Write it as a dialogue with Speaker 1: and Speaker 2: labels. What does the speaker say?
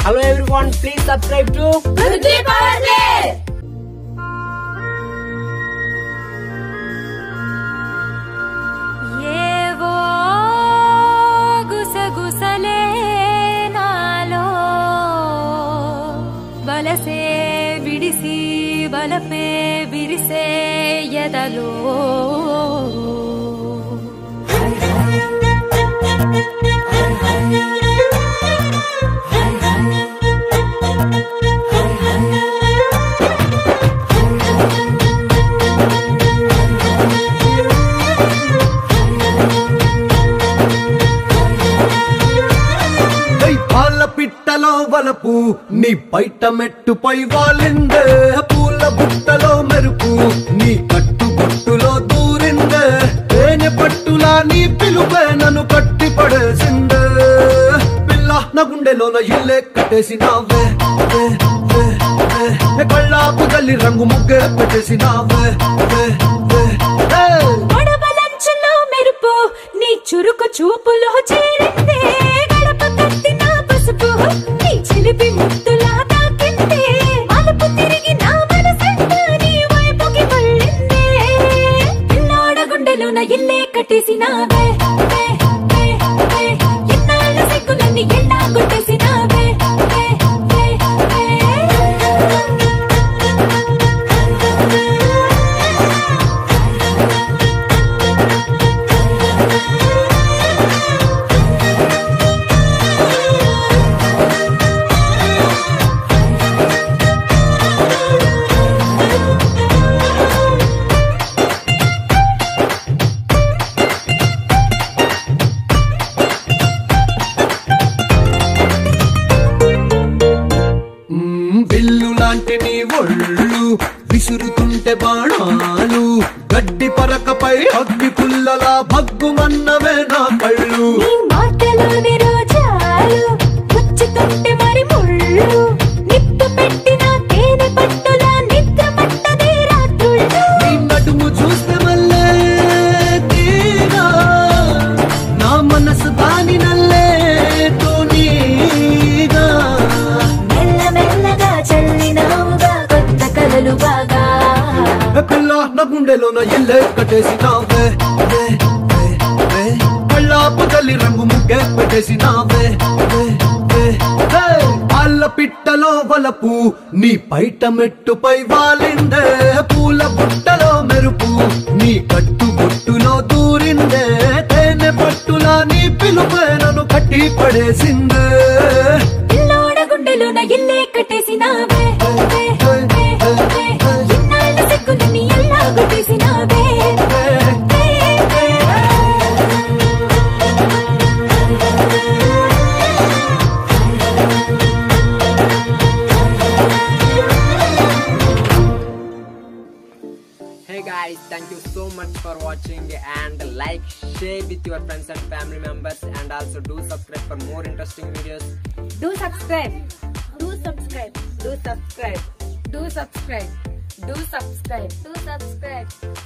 Speaker 1: Hello everyone please subscribe to
Speaker 2: Prithvi Power Play
Speaker 3: ఏవో గుసగుసలే నాలో బలసే విడిసి బలపే విరిసే ఎదలో
Speaker 4: దై పాల పిట్టలో వలపు నీ బయట మెట్టుపై వాలిందే పూల బుట్టలో మెరుపు నీ కట్టు బొట్టులో దూరిందే తేనె పట్టులా నీ పిలుపే నన్ను కట్టి పడేసిందే పిల్ల నా గుండెలోన ఇల్లే కట్టేసినావే వే, వే, వే. ఏ కళ్ళాపు గల్లి రంగు ముగ్గే పెట్టేసినావే వే, వే, వే.
Speaker 3: గొడవలంచులో మెరుపు నీ చురుకు చూపులో చేరిందే గడప కట్టిన పసుపు నీ చిలిపి ముద్దులా తాకిందే మలుపు తిరిగి నా మనసంతా నీ వైపుకి మళ్ళిందే పిల్లోడ గుండెలోన ఇల్లే కట్టేసినావే వే, వే, వే. ఎన్నాళ్ళ సిగ్గులన్నీ ఎల్లా కొట్టేసినావే వే, వే, వే.
Speaker 4: మ్మ్, విల్లు లాంటి నీ ఒళ్ళు విసురుతుంటే బాణాలు గడ్డి పరకపై అగ్గి పుల్లలా భగ్గుమన్నవే నా కళ్ళు
Speaker 3: నీ మాటలోని రోజాలు గుచ్చుతుంటే మరి ముళ్ళు నిప్పు పెట్టిన తేనె పట్టులా నిద్ర పట్టదే రాత్రుళ్ళు
Speaker 4: నీ నడుము చూస్తే మళ్ళే తీరా నా మనసు దాని నల్లే తోనీగా
Speaker 3: మెల్ల మెల్లగా చల్లినావుగా కొత్త కలలు బాగా
Speaker 4: ఏ పిల్ల నా గుండెలోన ఇల్లే కట్టేసినావే వే, వే, వే. కళ్ళాపు తల్లి రంగు ముగ్గే పెట్టేసినావే వే, వే, వే. పాల పిట్టలో వలపు నీ పైట మెట్టుపై వాలిందే పూల బుట్టలో మెరుపు నీ కట్టు బొట్టులో దూరిందే తేనె పట్టులా నీ పిలుపే నన్ను కట్టి పడేసిందే
Speaker 3: పిల్లోడ గుండెలోన ఇల్లే కట్టేసినావే వే, వే, వే. ఇన్నాళ్ళ సిగ్గులని ఎల్లా కొట్టేసినావే వే, వే.
Speaker 1: Hey guys, thank you so much for watching and like, share with your friends and family members and also do subscribe for more interesting videos.
Speaker 2: Do subscribe. Do subscribe. Do subscribe. Do subscribe. Do subscribe. Do subscribe.